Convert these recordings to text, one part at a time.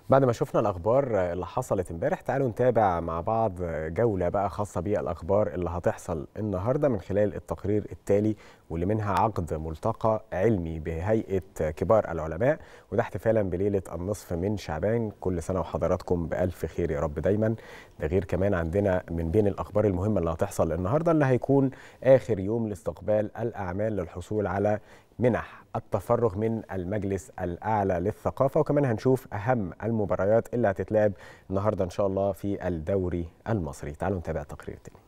بعد ما شفنا الاخبار اللي حصلت امبارح تعالوا نتابع مع بعض جوله بقى خاصه بالاخبار اللي هتحصل النهارده من خلال التقرير التالي واللي منها عقد ملتقى علمي بهيئه كبار العلماء وده احتفالا بليله النصف من شعبان كل سنه وحضراتكم بالف خير يا رب دايما ده غير كمان عندنا من بين الاخبار المهمه اللي هتحصل النهارده اللي هيكون اخر يوم لاستقبال الاعمال للحصول على منح التفرغ من المجلس الأعلى للثقافة وكمان هنشوف أهم المباريات اللي هتتلعب النهاردة إن شاء الله في الدوري المصري تعالوا نتابع التقرير تاني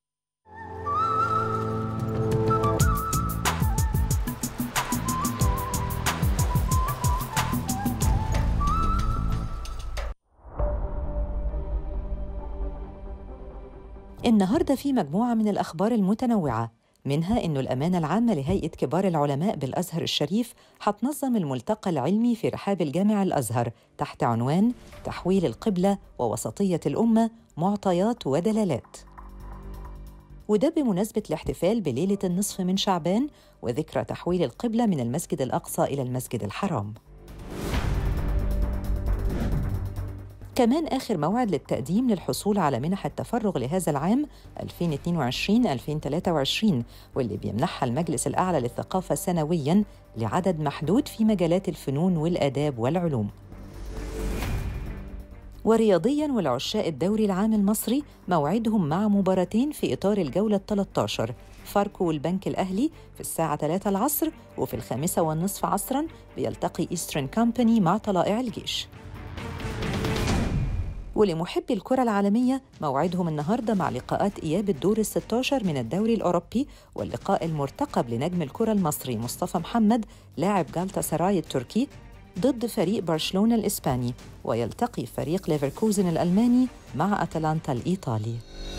النهارده في مجموعة من الأخبار المتنوعة منها أن الأمانة العامة لهيئة كبار العلماء بالأزهر الشريف هتنظم الملتقى العلمي في رحاب الجامع الأزهر تحت عنوان تحويل القبلة ووسطية الأمة معطيات ودلالات وده بمناسبة الاحتفال بليلة النصف من شعبان وذكرى تحويل القبلة من المسجد الأقصى إلى المسجد الحرام كمان آخر موعد للتقديم للحصول على منح التفرغ لهذا العام 2022-2023 واللي بيمنحها المجلس الأعلى للثقافة سنوياً لعدد محدود في مجالات الفنون والآداب والعلوم. ورياضياً والعشاء الدوري العام المصري موعدهم مع مباراتين في إطار الجولة 13 فاركو والبنك الأهلي في الساعة 3 العصر وفي الخامسة والنصف عصراً بيلتقي إيسترن كامباني مع طلائع الجيش. ولمحبي الكرة العالمية موعدهم النهارده مع لقاءات إياب الدور ال16 من الدوري الأوروبي واللقاء المرتقب لنجم الكرة المصري مصطفى محمد لاعب جالتا سراي التركي ضد فريق برشلونة الإسباني ويلتقي فريق ليفركوزن الألماني مع أتلانتا الإيطالي